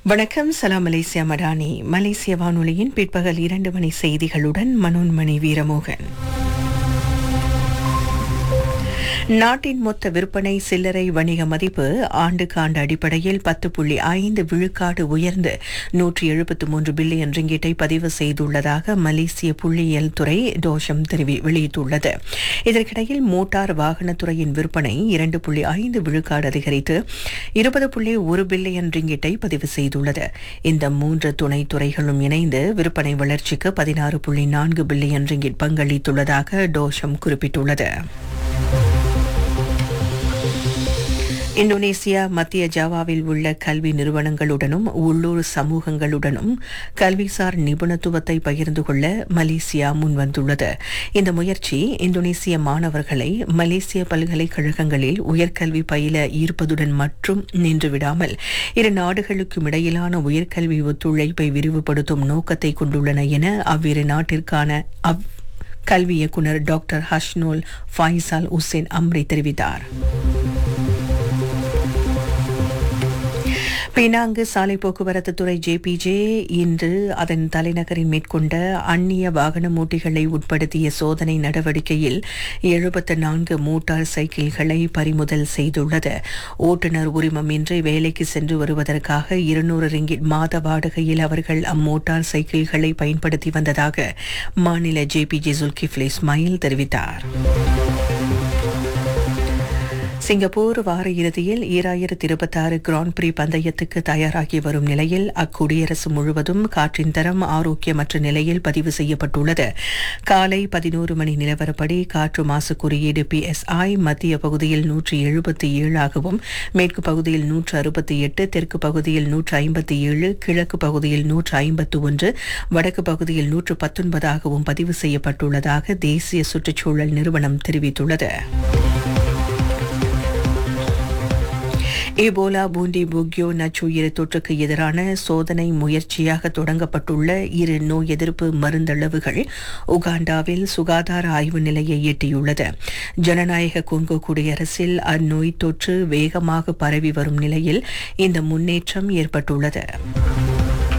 வணக்கம் சலாம் மலேசியா மடானி மலேசிய வானொலியின் பிற்பகல் இரண்டு மணி செய்திகளுடன் மனோன்மணி வீரமோகன் நாட்டின் மொத்த விற்பனை சில்லறை வணிக மதிப்பு ஆண்டுக்கு ஆண்டு அடிப்படையில் பத்து புள்ளி ஐந்து விழுக்காடு உயர்ந்து நூற்றி எழுபத்து மூன்று பில்லியன் ரிங்கிட்டை பதிவு செய்துள்ளதாக மலேசிய புள்ளியியல் துறை டோஷம் தெரிவி வெளியிட்டுள்ளது இதற்கிடையில் மோட்டார் வாகனத்துறையின் விற்பனை இரண்டு புள்ளி ஐந்து விழுக்காடு அதிகரித்து இருபது புள்ளி ஒரு பில்லியன் ரிங்கிட்டை பதிவு செய்துள்ளது இந்த மூன்று துணை துறைகளும் இணைந்து விற்பனை வளர்ச்சிக்கு பதினாறு புள்ளி நான்கு பில்லியன் ரிங்கிட் பங்களித்துள்ளதாக டோஷம் குறிப்பிட்டுள்ளது இந்தோனேசியா மத்திய ஜாவாவில் உள்ள கல்வி நிறுவனங்களுடனும் உள்ளூர் சமூகங்களுடனும் கல்விசார் நிபுணத்துவத்தை பகிர்ந்து கொள்ள மலேசியா முன்வந்துள்ளது இந்த முயற்சி இந்தோனேசிய மாணவர்களை மலேசிய பல்கலைக்கழகங்களில் உயர்கல்வி பயில ஈர்ப்பதுடன் மற்றும் நின்றுவிடாமல் இரு நாடுகளுக்கும் இடையிலான உயர்கல்வி ஒத்துழைப்பை விரிவுபடுத்தும் நோக்கத்தை கொண்டுள்ளன என அவ்விரு நாட்டிற்கான அவ் கல்வி இயக்குநர் doctor Hashnol Faisal Hussein Amri தெரிவித்தார் பினாங்கு சாலை போக்குவரத்து துறை ஜேபிஜே இன்று அதன் தலைநகரில் மேற்கொண்ட அந்நிய வாகன மூட்டிகளை உட்படுத்திய சோதனை நடவடிக்கையில் எழுபத்து நான்கு மோட்டார் சைக்கிள்களை பறிமுதல் செய்துள்ளது ஓட்டுநர் உரிமமின்றி வேலைக்கு சென்று வருவதற்காக இருநூறு ரிங்கிட் மாத வாடகையில் அவர்கள் அம்மோட்டார் சைக்கிள்களை பயன்படுத்தி வந்ததாக மாநில ஜேபிஜே சுல்கிஃப்லே இஸ்மாயில் தெரிவித்தார் சிங்கப்பூர் வார இறுதியில் ஈராயிரத்தி இருபத்தாறு கிராண்ட் பிரி பந்தயத்துக்கு தயாராகி வரும் நிலையில் அக்குடியரசு முழுவதும் காற்றின் தரம் ஆரோக்கியமற்ற நிலையில் பதிவு செய்யப்பட்டுள்ளது காலை பதினோரு மணி நிலவரப்படி காற்று மாசு குறியீடு பிஎஸ்ஐ மத்திய பகுதியில் நூற்றி எழுபத்தி ஏழாகவும் மேற்கு பகுதியில் நூற்று அறுபத்தி எட்டு தெற்கு பகுதியில் நூற்று ஐம்பத்தி ஏழு கிழக்கு பகுதியில் நூற்று ஐம்பத்து ஒன்று வடக்கு பகுதியில் நூற்று பத்தொன்பதாகவும் பதிவு செய்யப்பட்டுள்ளதாக தேசிய சுற்றுச்சூழல் நிறுவனம் தெரிவித்துள்ளது ஈபோலா பூண்டி புக்யோ நச்சுயிர் தொற்றுக்கு எதிரான சோதனை முயற்சியாக தொடங்கப்பட்டுள்ள இரு நோய் எதிர்ப்பு மருந்தளவுகள் உகாண்டாவில் சுகாதார ஆய்வு நிலையை எட்டியுள்ளது ஜனநாயக கொங்கோ குடியரசில் அந்நோய் தொற்று வேகமாக பரவி வரும் நிலையில் இந்த முன்னேற்றம் ஏற்பட்டுள்ளது